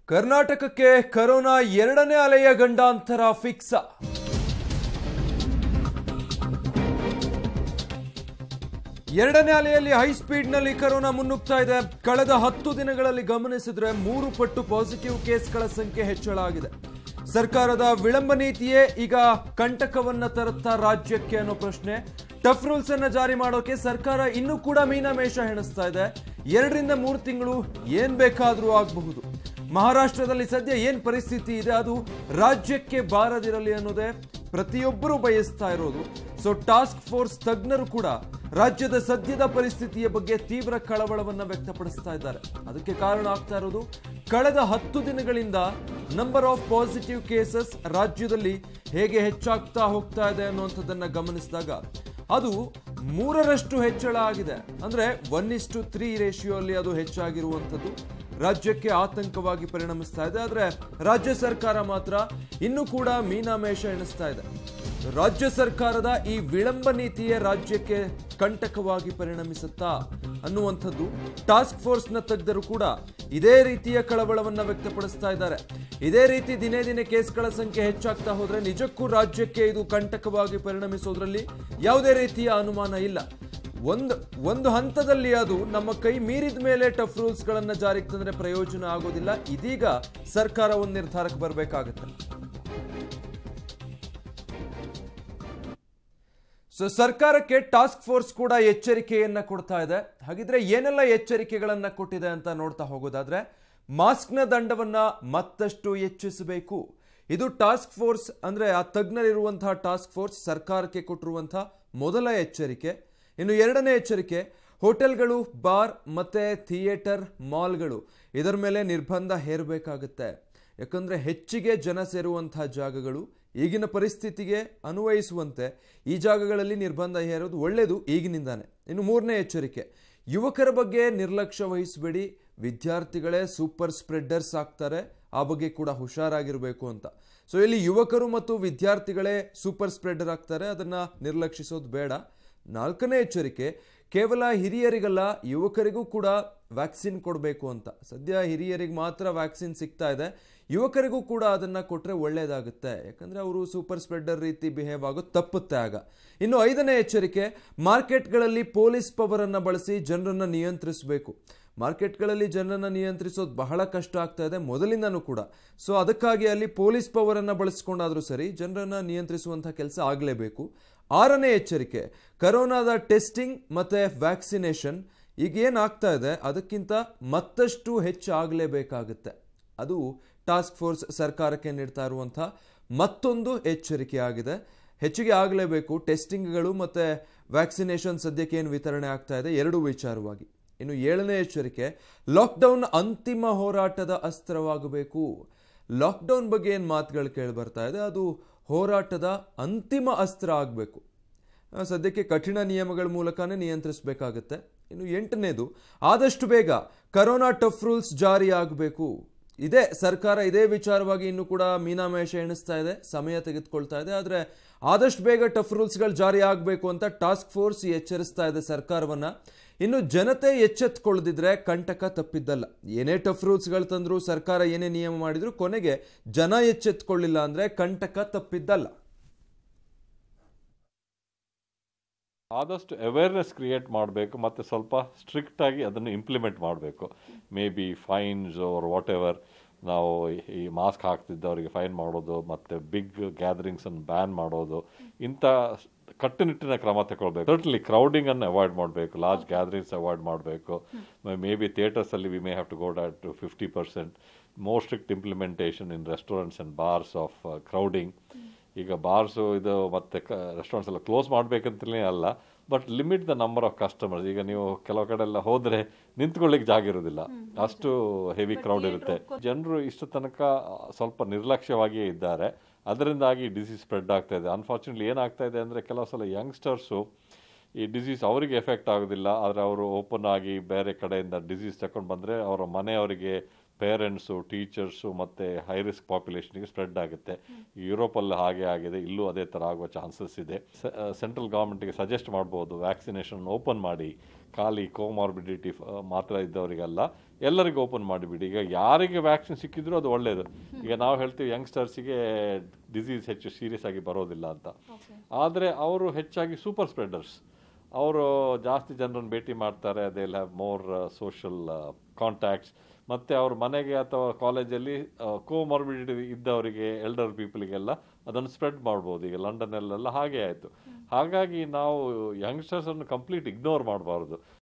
ಕರ್ನಾಟಕಕ್ಕೆ ಕರೋನಾ ಎರಡನೇ ಅಲೆಯ ಗಂಡಾಂತರ ಫಿಕ್ಸ ಎರಡನೇ ಅಲೆಯಲ್ಲಿ ಹೈ ಸ್ಪೀಡ್ನಲ್ಲಿ ಕರೋನಾ ಮುನ್ನುಗ್ತಾ ಇದೆ ಕಳೆದ ಹತ್ತು ದಿನಗಳಲ್ಲಿ ಗಮನಿಸಿದ್ರೆ ಮೂರು ಪಟ್ಟು ಪಾಸಿಟಿವ್ ಕೇಸ್ಗಳ ಸಂಖ್ಯೆ ಹೆಚ್ಚಳ ಆಗಿದೆ ಸರ್ಕಾರದ ವಿಳಂಬ ನೀತಿಯೇ ಈಗ ಕಂಟಕವನ್ನ ತರುತ್ತಾ ರಾಜ್ಯಕ್ಕೆ ಅನ್ನೋ ಪ್ರಶ್ನೆ ಟಫ್ ರೂಲ್ಸ್ ಅನ್ನ ಜಾರಿ ಮಾಡೋಕೆ ಸರ್ಕಾರ ಇನ್ನೂ ಕೂಡ ಮೀನಾಮೇಷ ಹೆಣಿಸ್ತಾ ಇದೆ ಎರಡರಿಂದ ಮೂರು ತಿಂಗಳು ಏನ್ ಬೇಕಾದ್ರೂ ಆಗಬಹುದು ಮಹಾರಾಷ್ಟ್ರದಲ್ಲಿ ಸದ್ಯ ಏನ್ ಪರಿಸ್ಥಿತಿ ಇದೆ ಅದು ರಾಜ್ಯಕ್ಕೆ ಬಾರದಿರಲಿ ಅನ್ನೋದೇ ಪ್ರತಿಯೊಬ್ಬರು ಬಯಸ್ತಾ ಇರೋದು ಸೊ ಟಾಸ್ಕ್ ಫೋರ್ಸ್ ತಜ್ಞರು ಕೂಡ ರಾಜ್ಯದ ಸದ್ಯದ ಪರಿಸ್ಥಿತಿಯ ಬಗ್ಗೆ ತೀವ್ರ ಕಳವಳವನ್ನ ವ್ಯಕ್ತಪಡಿಸ್ತಾ ಇದ್ದಾರೆ ಅದಕ್ಕೆ ಕಾರಣ ಆಗ್ತಾ ಇರೋದು ಕಳೆದ ಹತ್ತು ದಿನಗಳಿಂದ ನಂಬರ್ ಆಫ್ ಪಾಸಿಟಿವ್ ಕೇಸಸ್ ರಾಜ್ಯದಲ್ಲಿ ಹೇಗೆ ಹೆಚ್ಚಾಗ್ತಾ ಹೋಗ್ತಾ ಇದೆ ಅನ್ನುವಂಥದ್ದನ್ನ ಗಮನಿಸಿದಾಗ ಅದು ಮೂರರಷ್ಟು ಹೆಚ್ಚಳ ಆಗಿದೆ ಅಂದ್ರೆ ಒನ್ ಇಸ್ಟು ತ್ರೀ ರೇಷಿಯೋ ಅಲ್ಲಿ ಅದು ಹೆಚ್ಚಾಗಿರುವಂಥದ್ದು ರಾಜ್ಯಕ್ಕೆ ಆತಂಕವಾಗಿ ಪರಿಣಮಿಸ್ತಾ ಇದೆ ಆದ್ರೆ ರಾಜ್ಯ ಸರ್ಕಾರ ಮಾತ್ರ ಇನ್ನೂ ಕೂಡ ಮೀನಾಮೇಷ ಎಣಿಸ್ತಾ ಇದೆ ರಾಜ್ಯ ಸರ್ಕಾರದ ಈ ವಿಳಂಬ ನೀತಿಯೇ ರಾಜ್ಯಕ್ಕೆ ಕಂಟಕವಾಗಿ ಪರಿಣಮಿಸುತ್ತಾ ಅನ್ನುವಂಥದ್ದು ಟಾಸ್ಕ್ ಫೋರ್ಸ್ನ ತಜ್ಞರು ಕೂಡ ಇದೇ ರೀತಿಯ ಕಳವಳವನ್ನ ವ್ಯಕ್ತಪಡಿಸ್ತಾ ಇದ್ದಾರೆ ಇದೇ ರೀತಿ ದಿನೇ ದಿನೇ ಕೇಸ್ಗಳ ಸಂಖ್ಯೆ ಹೆಚ್ಚಾಗ್ತಾ ಹೋದ್ರೆ ನಿಜಕ್ಕೂ ರಾಜ್ಯಕ್ಕೆ ಇದು ಕಂಟಕವಾಗಿ ಪರಿಣಮಿಸೋದ್ರಲ್ಲಿ ಯಾವುದೇ ರೀತಿಯ ಅನುಮಾನ ಇಲ್ಲ ಒಂದು ಒಂದು ಹಂತದಲ್ಲಿ ಅದು ನಮ್ಮ ಕೈ ಮೀರಿದ ಮೇಲೆ ಟಫ್ ರೂಲ್ಸ್ ಗಳನ್ನ ಜಾರಿಗೆ ತಂದ್ರೆ ಪ್ರಯೋಜನ ಆಗೋದಿಲ್ಲ ಇದೀಗ ಸರ್ಕಾರ ಒಂದು ನಿರ್ಧಾರಕ್ಕೆ ಬರಬೇಕಾಗುತ್ತೆ ಸೊ ಸರ್ಕಾರಕ್ಕೆ ಟಾಸ್ಕ್ ಫೋರ್ಸ್ ಕೂಡ ಎಚ್ಚರಿಕೆಯನ್ನ ಕೊಡ್ತಾ ಇದೆ ಹಾಗಿದ್ರೆ ಏನೆಲ್ಲ ಎಚ್ಚರಿಕೆಗಳನ್ನ ಕೊಟ್ಟಿದೆ ಅಂತ ನೋಡ್ತಾ ಹೋಗೋದಾದ್ರೆ ಮಾಸ್ಕ್ನ ದಂಡವನ್ನ ಮತ್ತಷ್ಟು ಹೆಚ್ಚಿಸಬೇಕು ಇದು ಟಾಸ್ಕ್ ಫೋರ್ಸ್ ಅಂದ್ರೆ ಆ ತಜ್ಞರಿರುವಂತಹ ಟಾಸ್ಕ್ ಫೋರ್ಸ್ ಸರ್ಕಾರಕ್ಕೆ ಕೊಟ್ಟಿರುವಂತಹ ಮೊದಲ ಎಚ್ಚರಿಕೆ ಇನ್ನು ಎರಡನೇ ಎಚ್ಚರಿಕೆ ಹೋಟೆಲ್ಗಳು ಬಾರ್ ಮತ್ತೆ ಥಿಯೇಟರ್ ಮಾಲ್ಗಳು ಇದರ ಮೇಲೆ ನಿರ್ಬಂಧ ಹೇರಬೇಕಾಗುತ್ತೆ ಯಾಕಂದ್ರೆ ಹೆಚ್ಚಿಗೆ ಜನ ಸೇರುವಂತಹ ಜಾಗಗಳು ಈಗಿನ ಪರಿಸ್ಥಿತಿಗೆ ಅನ್ವಯಿಸುವಂತೆ ಈ ಜಾಗಗಳಲ್ಲಿ ನಿರ್ಬಂಧ ಹೇರೋದು ಒಳ್ಳೆಯದು ಈಗಿನಿಂದಾನೆ ಇನ್ನು ಮೂರನೇ ಎಚ್ಚರಿಕೆ ಯುವಕರ ಬಗ್ಗೆ ನಿರ್ಲಕ್ಷ್ಯ ವಹಿಸಬೇಡಿ ವಿದ್ಯಾರ್ಥಿಗಳೇ ಸೂಪರ್ ಸ್ಪ್ರೆಡ್ಡರ್ಸ್ ಆಗ್ತಾರೆ ಆ ಬಗ್ಗೆ ಕೂಡ ಹುಷಾರಾಗಿರಬೇಕು ಅಂತ ಸೊ ಇಲ್ಲಿ ಯುವಕರು ಮತ್ತು ವಿದ್ಯಾರ್ಥಿಗಳೇ ಸೂಪರ್ ಸ್ಪ್ರೆಡರ್ ಆಗ್ತಾರೆ ಅದನ್ನ ನಿರ್ಲಕ್ಷಿಸೋದು ಬೇಡ ನಾಲ್ಕನೇ ಎಚ್ಚರಿಕೆ ಕೇವಲ ಹಿರಿಯರಿಗಲ್ಲ ಯುವಕರಿಗೂ ಕೂಡ ವ್ಯಾಕ್ಸಿನ್ ಕೊಡಬೇಕು ಅಂತ ಸದ್ಯ ಹಿರಿಯರಿಗೆ ಮಾತ್ರ ವ್ಯಾಕ್ಸಿನ್ ಸಿಗ್ತಾ ಇದೆ ಯುವಕರಿಗೂ ಕೂಡ ಅದನ್ನ ಕೊಟ್ರೆ ಒಳ್ಳೇದಾಗುತ್ತೆ ಯಾಕಂದ್ರೆ ಅವರು ಸೂಪರ್ ಸ್ಪ್ರೆಡರ್ ರೀತಿ ಬಿಹೇವ್ ಆಗೋದು ತಪ್ಪುತ್ತೆ ಆಗ ಇನ್ನು ಐದನೇ ಎಚ್ಚರಿಕೆ ಮಾರ್ಕೆಟ್ಗಳಲ್ಲಿ ಪೊಲೀಸ್ ಪವರ್ ಅನ್ನ ಬಳಸಿ ಜನರನ್ನ ನಿಯಂತ್ರಿಸಬೇಕು ಮಾರ್ಕೆಟ್ಗಳಲ್ಲಿ ಜನರನ್ನ ನಿಯಂತ್ರಿಸೋದು ಬಹಳ ಕಷ್ಟ ಆಗ್ತಾ ಇದೆ ಮೊದಲಿಂದನೂ ಕೂಡ ಸೊ ಅದಕ್ಕಾಗಿ ಅಲ್ಲಿ ಪೊಲೀಸ್ ಪವರ್ ಅನ್ನ ಬಳಸ್ಕೊಂಡಾದ್ರೂ ಸರಿ ಜನರನ್ನ ನಿಯಂತ್ರಿಸುವಂತಹ ಕೆಲಸ ಆಗಲೇಬೇಕು ಆರನೇ ಎಚ್ಚರಿಕೆ ಕರೋನಾದ ಟೆಸ್ಟಿಂಗ್ ಮತ್ತೆ ವ್ಯಾಕ್ಸಿನೇಷನ್ ಈಗ ಏನಾಗ್ತಾ ಇದೆ ಅದಕ್ಕಿಂತ ಮತ್ತಷ್ಟು ಹೆಚ್ಚು ಆಗಲೇಬೇಕಾಗುತ್ತೆ ಅದು ಟಾಸ್ಕ್ ಫೋರ್ಸ್ ಸರ್ಕಾರಕ್ಕೆ ನೀಡ್ತಾ ಇರುವಂತಹ ಮತ್ತೊಂದು ಎಚ್ಚರಿಕೆ ಆಗಿದೆ ಹೆಚ್ಚಿಗೆ ಆಗಲೇಬೇಕು ಟೆಸ್ಟಿಂಗ್ಗಳು ಮತ್ತೆ ವ್ಯಾಕ್ಸಿನೇಷನ್ ಸದ್ಯಕ್ಕೆ ಏನು ವಿತರಣೆ ಆಗ್ತಾ ಇದೆ ಎರಡೂ ವಿಚಾರವಾಗಿ ಇನ್ನು ಏಳನೇ ಎಚ್ಚರಿಕೆ ಲಾಕ್ಡೌನ್ ಅಂತಿಮ ಹೋರಾಟದ ಅಸ್ತ್ರವಾಗಬೇಕು ಲಾಕ್ಡೌನ್ ಬಗ್ಗೆ ಏನು ಮಾತುಗಳು ಕೇಳಿ ಬರ್ತಾ ಇದೆ ಅದು ಹೋರಾಟದ ಅಂತಿಮ ಅಸ್ತ್ರ ಆಗಬೇಕು ಸದ್ಯಕ್ಕೆ ಕಠಿಣ ನಿಯಮಗಳ ಮೂಲಕನೇ ನಿಯಂತ್ರಿಸಬೇಕಾಗತ್ತೆ ಇನ್ನು ಎಂಟನೇದು ಆದಷ್ಟು ಬೇಗ ಕರೋನಾ ಟಫ್ ರೂಲ್ಸ್ ಜಾರಿ ಆಗಬೇಕು ಇದೇ ಸರ್ಕಾರ ಇದೇ ವಿಚಾರವಾಗಿ ಇನ್ನು ಕೂಡ ಮೀನಾಮೇಷ ಎಣಿಸ್ತಾ ಇದೆ ಸಮಯ ತೆಗೆದುಕೊಳ್ತಾ ಇದೆ ಆದರೆ ಆದಷ್ಟು ಬೇಗ ಟಫ್ ರೂಲ್ಸ್ಗಳು ಜಾರಿ ಆಗಬೇಕು ಅಂತ ಟಾಸ್ಕ್ ಫೋರ್ಸ್ ಎಚ್ಚರಿಸ್ತಾ ಇದೆ ಸರ್ಕಾರವನ್ನ ಇನ್ನು ಜನತೆ ಎಚ್ಚೆತ್ಕೊಳ್ಳದಿದ್ರೆ ಕಂಟಕ ತಪ್ಪಿದ್ದಲ್ಲ ಏನೇ ಟಫ್ ರೂಲ್ಸ್ಗಳು ತಂದ್ರು ಸರ್ಕಾರ ಏನೇ ನಿಯಮ ಮಾಡಿದ್ರು ಕೊನೆಗೆ ಜನ ಎಚ್ಚೆತ್ಕೊಳ್ಳಿಲ್ಲ ಅಂದ್ರೆ ಕಂಟಕ ತಪ್ಪಿದ್ದಲ್ಲ ಆದಷ್ಟು ಅವೇರ್ನೆಸ್ ಕ್ರಿಯೇಟ್ ಮಾಡಬೇಕು ಮತ್ತು ಸ್ವಲ್ಪ ಸ್ಟ್ರಿಕ್ಟಾಗಿ ಅದನ್ನು ಇಂಪ್ಲಿಮೆಂಟ್ ಮಾಡಬೇಕು may be fines or whatever ನಾವು ಈ ಮಾಸ್ಕ್ ಹಾಕ್ತಿದ್ದವರಿಗೆ ಫೈನ್ ಮಾಡೋದು ಮತ್ತು ಬಿಗ್ ಗ್ಯಾದರಿಂಗ್ಸನ್ನು ಬ್ಯಾನ್ ಮಾಡೋದು ಇಂಥ ಕಟ್ಟುನಿಟ್ಟಿನ ಕ್ರಮ ತಗೊಳ್ಬೇಕು ಟೋಟಲಿ ಕ್ರೌಡಿಂಗನ್ನು ಅವಾಯ್ಡ್ ಮಾಡಬೇಕು ಲಾರ್ಜ್ ಗ್ಯಾದರಿಂಗ್ಸ್ ಅವಾಯ್ಡ್ ಮಾಡಬೇಕು ಮೇ ಬಿ ಥಿಯೇಟರ್ಸಲ್ಲಿ we may have to go dot to fifty percent more strict implementation in restaurants and bars of crowding ಈಗ ಬಾರ್ಸು ಇದು ಮತ್ತು ಕ ರೆಸ್ಟೋರೆಂಟ್ಸ್ ಎಲ್ಲ ಕ್ಲೋಸ್ ಮಾಡಬೇಕಂತಲೇ ಅಲ್ಲ but limit the number of customers ಈಗ ನೀವು ಕೆಲವು ಕಡೆ ಎಲ್ಲ ಹೋದರೆ ನಿಂತ್ಕೊಳ್ಳಿಕ್ಕೆ ಜಾಗ ಇರೋದಿಲ್ಲ ಅಷ್ಟು ಹೆವಿ ಕ್ರೌಡ್ ಇರುತ್ತೆ ಜನರು ಇಷ್ಟು ತನಕ ಸ್ವಲ್ಪ ನಿರ್ಲಕ್ಷ್ಯವಾಗಿಯೇ ಇದ್ದಾರೆ ಅದರಿಂದಾಗಿ ಡಿಸೀಸ್ ಸ್ಪ್ರೆಡ್ ಆಗ್ತಾ ಇದೆ ಅನ್ಫಾರ್ಚುನೇಟ್ಲಿ ಏನಾಗ್ತಾ ಇದೆ ಅಂದರೆ ಕೆಲವು ಸಲ ಯಂಗ್ಸ್ಟರ್ಸು ಈ ಡಿಸೀಸ್ ಅವರಿಗೆ ಎಫೆಕ್ಟ್ ಆಗೋದಿಲ್ಲ ಆದರೆ ಅವರು ಓಪನ್ ಆಗಿ ಬೇರೆ ಕಡೆಯಿಂದ ಡಿಸೀಸ್ ತಗೊಂಡು ಬಂದರೆ ಅವರ ಮನೆಯವರಿಗೆ ಪೇರೆಂಟ್ಸು ಟೀಚರ್ಸು ಮತ್ತು ಹೈ ರಿಸ್ಕ್ ಪಾಪ್ಯುಲೇಷನ್ಗೆ ಸ್ಪ್ರೆಡ್ ಆಗುತ್ತೆ ಯುರೋಪಲ್ಲಿ ಹಾಗೆ ಆಗಿದೆ ಇಲ್ಲೂ ಅದೇ ಥರ ಆಗುವ ಚಾನ್ಸಸ್ ಇದೆ ಸೆಂಟ್ರಲ್ ಗೌರ್ಮೆಂಟ್ಗೆ ಸಜೆಸ್ಟ್ ಮಾಡ್ಬೋದು ವ್ಯಾಕ್ಸಿನೇಷನ್ ಓಪನ್ ಮಾಡಿ ಖಾಲಿ ಕೋಮಾರ್ಬಿಡಿಟಿ ಮಾತ್ರ ಇದ್ದವರಿಗೆಲ್ಲ ಎಲ್ಲರಿಗೂ ಓಪನ್ ಮಾಡಿಬಿಡಿ ಈಗ ಯಾರಿಗೆ ವ್ಯಾಕ್ಸಿನ್ ಸಿಕ್ಕಿದ್ರೂ ಅದು ಒಳ್ಳೆಯದು ಈಗ ನಾವು ಹೇಳ್ತೀವಿ ಯಂಗ್ಸ್ಟರ್ಸಿಗೆ ಡಿಸೀಸ್ ಹೆಚ್ಚು ಸೀರಿಯಸ್ ಆಗಿ ಬರೋದಿಲ್ಲ ಅಂತ ಆದರೆ ಅವರು ಹೆಚ್ಚಾಗಿ ಸೂಪರ್ ಸ್ಪ್ರೆಡರ್ಸ್ ಅವರು ಜಾಸ್ತಿ ಜನರನ್ನು ಭೇಟಿ ಮಾಡ್ತಾರೆ they have more social contacts ಮತ್ತು ಅವ್ರ ಮನೆಗೆ ಅಥವಾ ಕಾಲೇಜಲ್ಲಿ ಕೋಮಾರ್ಬಿಡಿಟಿ ಇದ್ದವರಿಗೆ ಎಲ್ಡರ್ ಪೀಪಲ್ಗೆಲ್ಲ ಅದನ್ನು ಸ್ಪ್ರೆಡ್ ಮಾಡ್ಬೋದು ಈಗ ಲಂಡನ್ನಲ್ಲೆಲ್ಲ ಹಾಗೆ ಆಯಿತು ಹಾಗಾಗಿ ನಾವು ಯಂಗ್ಸ್ಟರ್ಸನ್ನು ಕಂಪ್ಲೀಟ್ ಇಗ್ನೋರ್ ಮಾಡಬಾರ್ದು